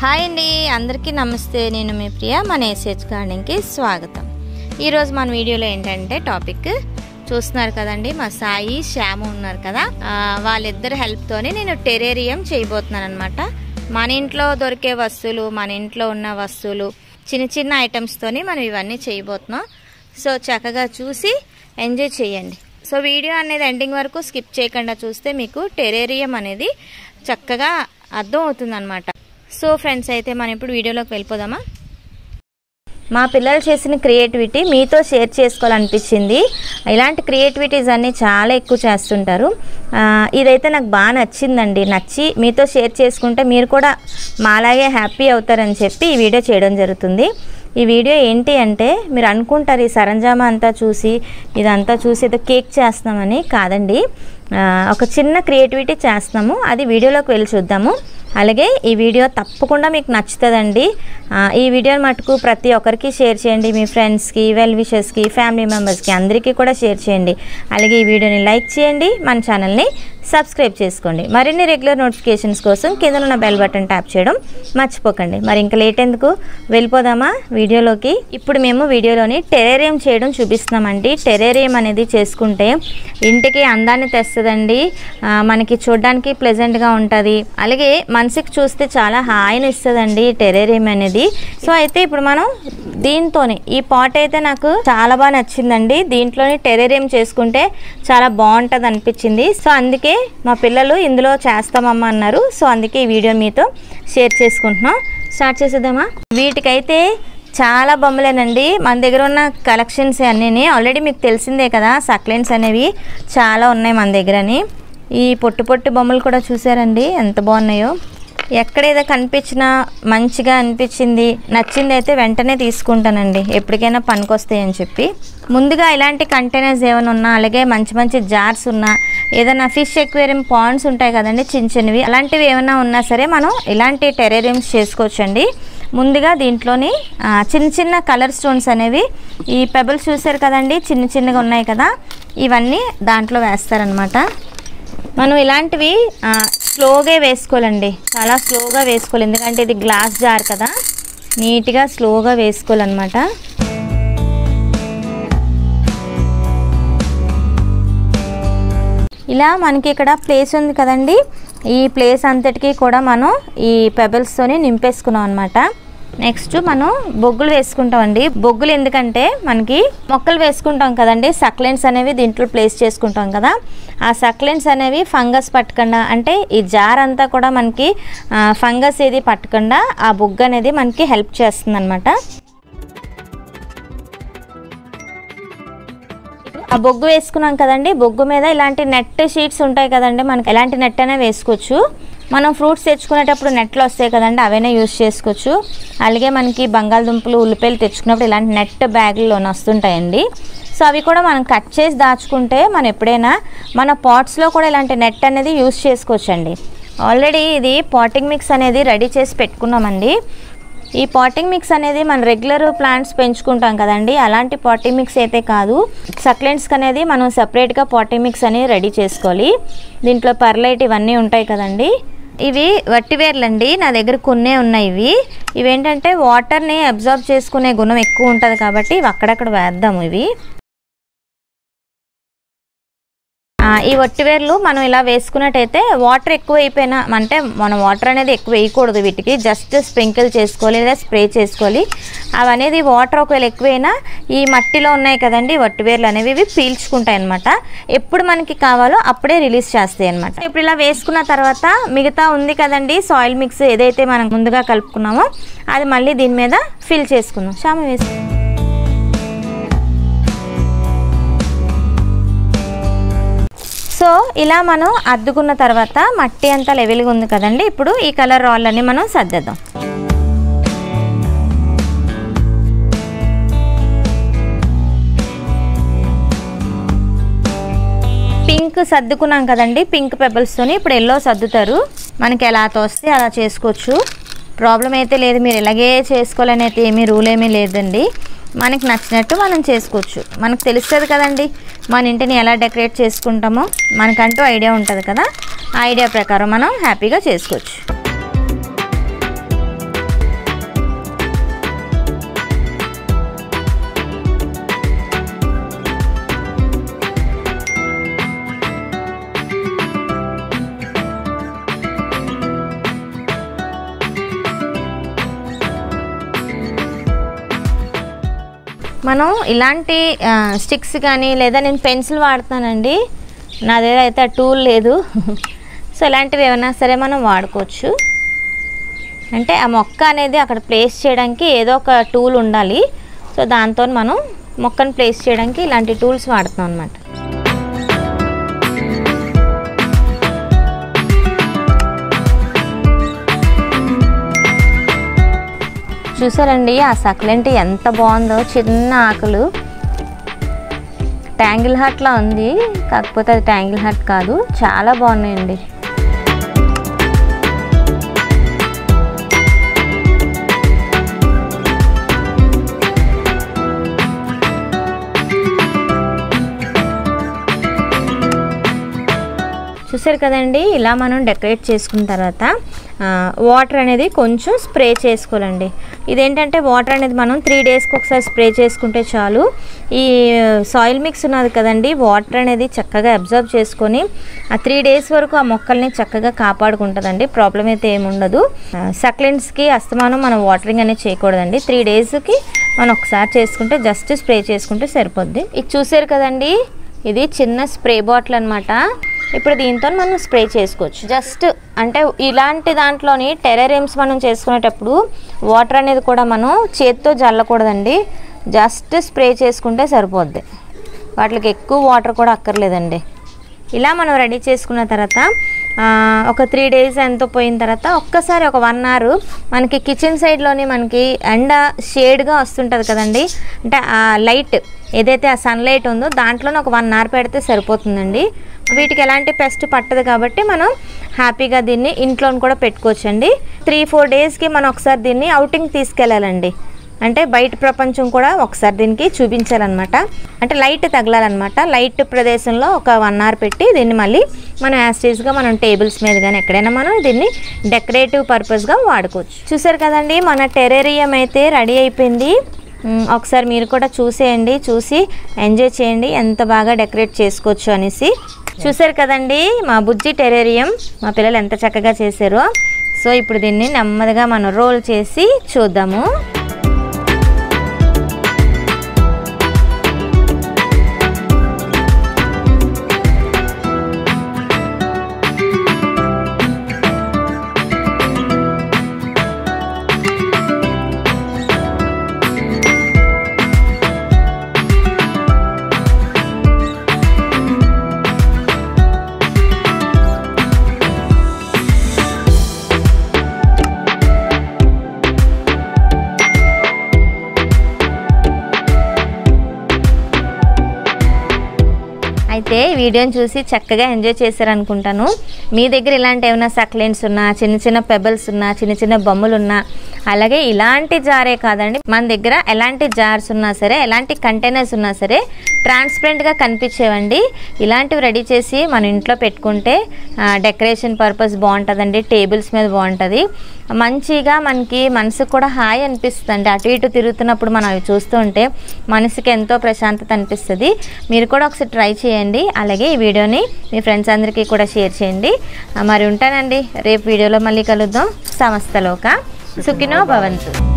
hi అండి అందరికీ నమస్తే నేను మీ ప్రియ మన ఎస్హెచ్ గార్డెన్కి స్వాగతం ఈరోజు మన వీడియోలో ఏంటంటే టాపిక్ చూస్తున్నారు కదండి మా సాయి శ్యాము ఉన్నారు కదా ఆ, వాళ్ళిద్దరి హెల్ప్తోని నేను టెరేరియం చేయబోతున్నాను అనమాట మన ఇంట్లో దొరికే వస్తువులు మన ఇంట్లో ఉన్న వస్తువులు చిన్న చిన్న ఐటమ్స్తోని మనం ఇవన్నీ చేయబోతున్నాం సో చక్కగా చూసి ఎంజాయ్ చేయండి సో వీడియో అనేది ఎండింగ్ వరకు స్కిప్ చేయకుండా చూస్తే మీకు టెరేరియం అనేది చక్కగా అర్థం అవుతుంది సో ఫ్రెండ్స్ అయితే మనం ఇప్పుడు వీడియోలోకి వెళ్ళిపోదామా మా పిల్లలు చేసిన క్రియేటివిటీ మీతో షేర్ చేసుకోవాలనిపించింది ఇలాంటి క్రియేటివిటీస్ అన్నీ చాలా ఎక్కువ చేస్తుంటారు ఆ, ఇదైతే నాకు బాగా నచ్చిందండి నచ్చి మీతో షేర్ చేసుకుంటే మీరు కూడా మాలాగే హ్యాపీ అవుతారని చెప్పి ఈ వీడియో చేయడం జరుగుతుంది ఈ వీడియో ఏంటి అంటే మీరు అనుకుంటారు ఈ సరంజామా అంతా చూసి ఇదంతా చూసి ఏదో కేక్ చేస్తున్నామని కాదండి ఆ, ఒక చిన్న క్రియేటివిటీ చేస్తున్నాము అది వీడియోలోకి వెళ్ళి చూద్దాము అలాగే ఈ వీడియో తప్పకుండా మీకు నచ్చుతుందండి ఆ, ఈ వీడియోని మటుకు ప్రతి ఒక్కరికి షేర్ చేయండి మీ ఫ్రెండ్స్కి వెల్ విషెస్కి ఫ్యామిలీ మెంబర్స్కి అందరికీ కూడా షేర్ చేయండి అలాగే ఈ వీడియోని లైక్ చేయండి మన ఛానల్ని సబ్స్క్రైబ్ చేసుకోండి మరిన్ని రెగ్యులర్ నోటిఫికేషన్స్ కోసం కింద ఉన్న బెల్ బటన్ ట్యాప్ చేయడం మర్చిపోకండి మరి ఇంకా లేట్ ఎందుకు వెళ్ళిపోదామా వీడియోలోకి ఇప్పుడు మేము వీడియోలోని టెరేరియం చేయడం చూపిస్తున్నామండి టెరేరియం అనేది చేసుకుంటే ఇంటికి అందాన్ని తెస్తుందండి ఆ, మనకి చూడడానికి ప్లెజెంట్గా ఉంటుంది అలాగే మనసుకి చూస్తే చాలా హాయిని ఇస్తుందండి టెరేరియం అనేది సో అయితే ఇప్పుడు మనం దీంతోనే ఈ పాట్ అయితే నాకు చాలా బాగా నచ్చిందండి దీంట్లోని టెరేరియం చేసుకుంటే చాలా బాగుంటుంది అనిపించింది సో అందుకే మా పిల్లలు ఇందులో చేస్తామమ్మా అన్నారు సో అందుకే ఈ వీడియో మీతో షేర్ చేసుకుంటున్నాం స్టార్ట్ చేసేద్దామా వీటికైతే చాలా బొమ్మలేనండి మన దగ్గర ఉన్న కలెక్షన్స్ అన్నీ ఆల్రెడీ మీకు తెలిసిందే కదా సక్లెంట్స్ అనేవి చాలా ఉన్నాయి మన దగ్గరని ఈ పొట్టు పొట్టు బొమ్మలు కూడా చూసారండి ఎంత బాగున్నాయో ఎక్కడ ఏదో కనిపించినా మంచిగా అనిపించింది నచ్చింది అయితే వెంటనే తీసుకుంటానండి ఎప్పటికైనా పనికొస్తాయి అని చెప్పి ముందుగా ఇలాంటి కంటైనర్స్ ఏమైనా ఉన్నా అలాగే మంచి మంచి జార్స్ ఉన్నా ఏదైనా ఫిష్ ఎక్వేరియం పాండ్స్ ఉంటాయి కదండి చిన్న చిన్నవి అలాంటివి ఏమైనా ఉన్నా సరే మనం ఇలాంటి టెరేరియంస్ చేసుకోవచ్చండి ముందుగా దీంట్లోని ఆ, చిన్న చిన్న కలర్ స్టోన్స్ అనేవి ఈ పెబల్స్ చూసారు కదండి చిన్న చిన్నగా ఉన్నాయి కదా ఇవన్నీ దాంట్లో వేస్తారనమాట మనం ఇలాంటివి ఆ, స్లోగా వేసుకోవాలండి చాలా స్లోగా వేసుకోవాలి ఎందుకంటే ఇది గ్లాస్ జార్ కదా నీట్గా స్లోగా వేసుకోవాలన్నమాట ఇలా మనకి ఇక్కడ ప్లేస్ ఉంది కదండి ఈ ప్లేస్ అంతటికి కూడా మనం ఈ పెబల్స్తోని నింపేసుకున్నాం అనమాట నెక్స్ట్ మనం బొగ్గులు వేసుకుంటామండి బొగ్గులు ఎందుకంటే మనకి మొక్కలు వేసుకుంటాం కదండి సక్లెంట్స్ అనేవి దీంట్లో ప్లేస్ చేసుకుంటాం కదా ఆ సక్లెంట్స్ అనేవి ఫంగస్ పట్టకుండా అంటే ఈ జార్ అంతా కూడా మనకి ఫంగస్ ఏది పట్టకుండా ఆ బొగ్గు అనేది మనకి హెల్ప్ చేస్తుంది అనమాట ఆ బొగ్గు వేసుకున్నాం కదండి బొగ్గు మీద ఇలాంటి నెట్ షీట్స్ ఉంటాయి కదండి మనకి ఎలాంటి నెట్ అయినా వేసుకోవచ్చు మనం ఫ్రూట్స్ తెచ్చుకునేటప్పుడు నెట్లు వస్తాయి కదండి అవైనా యూస్ చేసుకోవచ్చు అలాగే మనకి బంగాళదుంపలు ఉల్లిపాయలు తెచ్చుకున్నప్పుడు ఇలాంటి నెట్ బ్యాగుల్లో వస్తుంటాయండి సో అవి కూడా మనం కట్ చేసి దాచుకుంటే మనం ఎప్పుడైనా మన పాట్స్లో కూడా ఇలాంటి నెట్ అనేది యూస్ చేసుకోవచ్చండి ఆల్రెడీ ఇది పాటింగ్ మిక్స్ అనేది రెడీ చేసి పెట్టుకున్నామండి ఈ పాటింగ్ మిక్స్ అనేది మన రెగ్యులర్ ప్లాంట్స్ పెంచుకుంటాం కదండి అలాంటి పాటింగ్ మిక్స్ అయితే కాదు సక్లెంట్స్కి అనేది మనం సపరేట్గా పాటింగ్ మిక్స్ అనేది రెడీ చేసుకోవాలి దీంట్లో పర్లైట్ ఇవన్నీ ఉంటాయి కదండి ఇవి వట్టివేర్లండి నా దగ్గర కొన్నే ఉన్నాయి ఇవి ఇవేంటంటే వాటర్ని అబ్జర్వ్ చేసుకునే గుణం ఎక్కువ ఉంటుంది కాబట్టి ఇవి అక్కడక్కడ వేద్దాము ఇవి ఆ, ఈ వట్టివేర్లు మనం ఇలా వేసుకున్నట్టయితే వాటర్ ఎక్కువ అయిపోయినా అంటే మనం వాటర్ అనేది ఎక్కువ వేయకూడదు వీటికి జస్ట్ స్ప్రింకిల్ చేసుకోవాలి లేదా స్ప్రే చేసుకోవాలి అవి అనేది వాటర్ ఒకవేళ ఎక్కువైనా ఈ మట్టిలో ఉన్నాయి కదండి వట్టివేర్లు అనేవి ఇవి పీల్చుకుంటాయి అనమాట ఎప్పుడు మనకి కావాలో అప్పుడే రిలీజ్ చేస్తాయి అనమాట ఇప్పుడు ఇలా వేసుకున్న తర్వాత మిగతా ఉంది కదండి సాయిల్ మిక్స్ ఏదైతే మనం ముందుగా కలుపుకున్నామో అది మళ్ళీ దీని మీద ఫిల్ చేసుకుందాం శామ వేసు సో ఇలా మనం అద్దుకున్న తర్వాత మట్టి అంతా లెవెల్గా ఉంది కదండి ఇప్పుడు ఈ కలర్ రాళ్ళని మనం సర్దేద్దాం పింక్ సర్దుకున్నాం కదండి పింక్ పెబల్స్తోని ఇప్పుడు ఎల్లో సర్దుతారు మనకి ఎలా తోస్తే అలా చేసుకోవచ్చు ప్రాబ్లం అయితే లేదు మీరు ఇలాగే చేసుకోవాలని అయితే ఏమీ రూల్ ఏమీ లేదండి మనకి నచ్చినట్టు మనం చేసుకోవచ్చు మనకు తెలుస్తుంది కదండి మన ఇంటిని ఎలా డెకరేట్ చేసుకుంటామో మనకంటూ ఐడియా ఉంటుంది కదా ఆ ఐడియా ప్రకారం మనం హ్యాపీగా చేసుకోవచ్చు మనం ఇలాంటి స్టిక్స్ కానీ లేదా నేను పెన్సిల్ వాడుతానండి నా దగ్గర అయితే ఆ టూల్ లేదు సో ఇలాంటివి ఏమైనా సరే మనం వాడుకోవచ్చు అంటే ఆ మొక్క అనేది అక్కడ ప్లేస్ చేయడానికి ఏదో ఒక టూల్ ఉండాలి సో దాంతో మనం మొక్కను ప్లేస్ చేయడానికి ఇలాంటి టూల్స్ వాడుతాం అనమాట చూసారండి ఆ సక్లెంట్ ఎంత బాగుందో చిన్న ఆకులు ట్యాంగిల్ హార్ట్లా ఉంది కాకపోతే అది ట్యాంగిల్ హార్ట్ కాదు చాలా బాగున్నాయండి చూసారు కదండి ఇలా మనం డెకరేట్ చేసుకున్న తర్వాత ఆ, వాటర్ అనేది కొంచెం స్ప్రే చేసుకోవాలండి ఇదేంటంటే వాటర్ అనేది మనం త్రీ డేస్కి ఒకసారి స్ప్రే చేసుకుంటే చాలు ఈ సాయిల్ మిక్స్ ఉన్నది కదండి వాటర్ అనేది చక్కగా అబ్జర్వ్ చేసుకొని ఆ త్రీ డేస్ వరకు ఆ మొక్కల్ని చక్కగా కాపాడుకుంటుందండి ప్రాబ్లం అయితే ఏముండదు సక్లెంట్స్కి అస్తమానం మనం వాటరింగ్ అనేది చేయకూడదండి త్రీ డేస్కి మనం ఒకసారి చేసుకుంటే జస్ట్ స్ప్రే చేసుకుంటే సరిపోద్ది ఇది చూసారు కదండి ఇది చిన్న స్ప్రే బాటిల్ అనమాట ఇప్పుడు దీంతో మనం స్ప్రే చేసుకోవచ్చు జస్ట్ అంటే ఇలాంటి దాంట్లోని టెరరిమ్స్ మనం చేసుకునేటప్పుడు వాటర్ అనేది కూడా మనం చేత్తో జల్లకూడదండి జస్ట్ స్ప్రే చేసుకుంటే సరిపోద్ది వాటికి ఎక్కువ వాటర్ కూడా అక్కర్లేదండి ఇలా మనం రెడీ చేసుకున్న తర్వాత ఆ, ఒక త్రీ డేస్ ఎంతో పోయిన తర్వాత ఒక్కసారి ఒక వన్ అవర్ మనకి కిచెన్ సైడ్లోని మనకి ఎండ షేడ్గా వస్తుంటుంది కదండి అంటే ఆ లైట్ ఏదైతే ఆ సన్లైట్ ఉందో దాంట్లోనే ఒక వన్ అవర్ పెడితే సరిపోతుందండి వీటికి ఎలాంటి పెస్ట్ పట్టదు కాబట్టి మనం హ్యాపీగా దీన్ని ఇంట్లో కూడా పెట్టుకోవచ్చండి త్రీ ఫోర్ డేస్కి మనం ఒకసారి దీన్ని అవుటింగ్ తీసుకెళ్ళాలండి అంటే బయట ప్రపంచం కూడా ఒకసారి దీనికి చూపించాలన్నమాట అంటే లైట్ తగలాలన్నమాట లైట్ ప్రదేశంలో ఒక వన్ అవర్ పెట్టి దీన్ని మళ్ళీ మనం యాస్టీస్గా మనం టేబుల్స్ మీద కానీ ఎక్కడైనా మనం దీన్ని డెకరేటివ్ పర్పస్గా వాడుకోవచ్చు చూసారు కదండి మన టెరేరియం అయితే రెడీ అయిపోయింది మ్, ఒకసారి మీరు కూడా చూసేయండి చూసి ఎంజాయ్ చేయండి ఎంత బాగా డెకరేట్ చేసుకోవచ్చు అనేసి చూసారు కదండి మా బుజ్జి టెరేరియం మా పిల్లలు ఎంత చక్కగా చేశారో సో ఇప్పుడు దీన్ని నెమ్మదిగా మనం రోల్ చేసి చూద్దాము అయితే ఈ వీడియోని చూసి చక్కగా ఎంజాయ్ చేశారనుకుంటాను మీ దగ్గర ఇలాంటి ఏమైనా సక్లెంట్స్ ఉన్నా చిన్న చిన్న పెబల్స్ ఉన్నా చిన్న చిన్న బొమ్మలు ఉన్నా అలాగే ఇలాంటి జారే కాదండి మన దగ్గర ఎలాంటి జార్స్ ఉన్నా సరే ఎలాంటి కంటైనర్స్ ఉన్నా సరే ట్రాన్స్పరెంట్గా కనిపించేవండి ఇలాంటివి రెడీ చేసి మన ఇంట్లో పెట్టుకుంటే డెకరేషన్ పర్పస్ బాగుంటుందండి టేబుల్స్ మీద బాగుంటుంది మంచిగా మనకి మనసుకు కూడా హాయ్ అనిపిస్తుంది అటు ఇటు తిరుగుతున్నప్పుడు మనం అవి చూస్తూ ఉంటే మనసుకి ఎంతో ప్రశాంతత అనిపిస్తుంది మీరు కూడా ఒకసారి ట్రై చేయండి అలాగే ఈ వీడియోని మీ ఫ్రెండ్స్ అందరికీ కూడా షేర్ చేయండి ఆ, మరి ఉంటానండి రేపు వీడియోలో మళ్ళీ కలుద్దాం సమస్తలోక సుఖినో భవంతు